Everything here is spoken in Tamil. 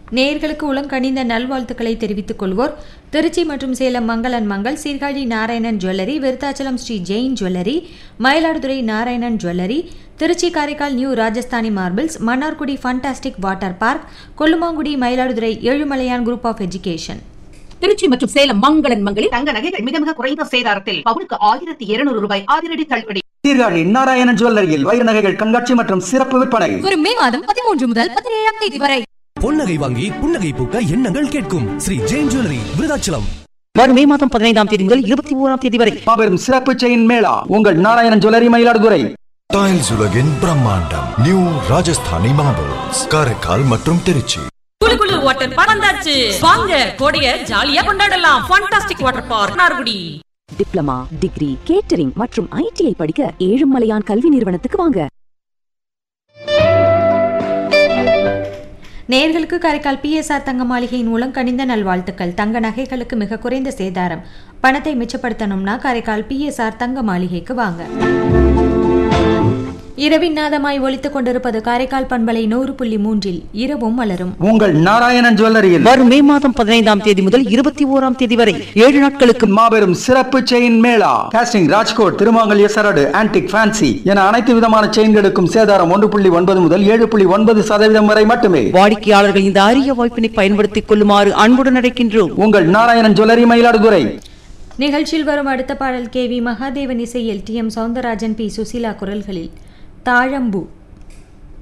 நேயர்களுக்கு உளங்கனிந்த நல்வாழ்த்துக்களை தெரிவித்துக் கொள்வோர் திருச்சி மற்றும் Salem Mangalan Mangal Sirkazhi Narayanan jewellery Virudhachalam Sri Jain jewellery Mayiladuthurai Narayanan jewellery Trichy Karaikal new Rajasthani marbles Mannargudi fantastic water park Kollumangudi Mayiladuthurai Ezhumalaiyan group of education Trichy மற்றும் சேலம் மங்களன் மங்களில் தங்க நகைகள் மிக மிக குறைந்த சேதாரத்தில் பவுனுக்கு ஆயிரத்தி இருநூறு ரூபாய் அதிரடி தள்ளுபடி சீர்காழி நாராயணன் ஜுவல்லரியில் வைர நகைகள் கண்காட்சி மற்றும் சிறப்பு விற்பனை வரும் மே மாதம் பதிமூன்று முதல் பதினேழாம் தேதி வரை பொன்னகை வாங்கி புன்னகை பூக்க எண்ணங்கள் கேட்கும் ஸ்ரீ ஜெயின் ஜுவல்லரி விருதாச்சலம் வரும் மே மாதம் பதினைந்தாம் தேதி முதல் இருபத்தி ஓராம் தேதி வரை மாபெரும் சிறப்பு செயின் மேளா உங்கள் நாராயணன் ஜுவல்லரி மயிலாடுதுறை டைல்ஸ் உலகின் பிரம்மாண்டம் நியூ ராஜஸ்தானி மார்பிள்ஸ் காரைக்கால் மற்றும் திருச்சி குளு குளு வாட்டர் பார்க் வந்தாச்சு வாங்க கோடைய ஜாலியா கொண்டாடலாம் ஃபண்டாஸ்டிக் வாட்டர் பார்க் நார்குடி டிப்ளமா டிகிரி கேட்டரிங் மற்றும் ஐடிஐ படிக்க ஏழுமலையான் கல்வி நிறுவனத்துக்கு வாங்க நேயர்களுக்கு காரைக்கால் பிஎஸ்ஆர் தங்க மாளிகையின் உளங்கனிந்த நல்வாழ்த்துக்கள் தங்க நகைகளுக்கு மிக குறைந்த சேதாரம் பணத்தை மிச்சப்படுத்தணும்னா காரைக்கால் பிஎஸ்ஆர் தங்க மாளிகைக்கு வாங்க இரவின் நாதமாய் ஒலித்துக் கொண்டிருப்பது காரைக்கால் பண்பலை நூறு புள்ளி மூன்றில் இரவும் மலரும் உங்கள் நாராயணன் ஜுவல்லரியில் வரும் மே மாதம் பதினைந்தாம் தேதி முதல் இருபத்தி ஓராம் தேதி வரை ஏழு நாட்களுக்கு மாபெரும் சிறப்பு செயின் மேளா காஸ்டிங் ராஜ்கோட் திருமாங்கல்ய சரடு ஆன்டிக் ஃபேன்சி என அனைத்து விதமான செயின்களுக்கும் சேதாரம் ஒன்று புள்ளி ஒன்பது முதல் ஏழு புள்ளி ஒன்பது சதவீதம் வரை மட்டுமே வாடிக்கையாளர்கள் இந்த அரிய வாய்ப்பினை பயன்படுத்திக் கொள்ளுமாறு அன்புடன் அழைக்கின்றோம் உங்கள் நாராயணன் ஜுவல்லரி மயிலாடுதுறை நிகழ்ச்சியில் வரும் அடுத்த பாடல் கே வி மகாதேவன் இசையில் T M Soundararajan P Susheela குரல்களில் தாழம்பூ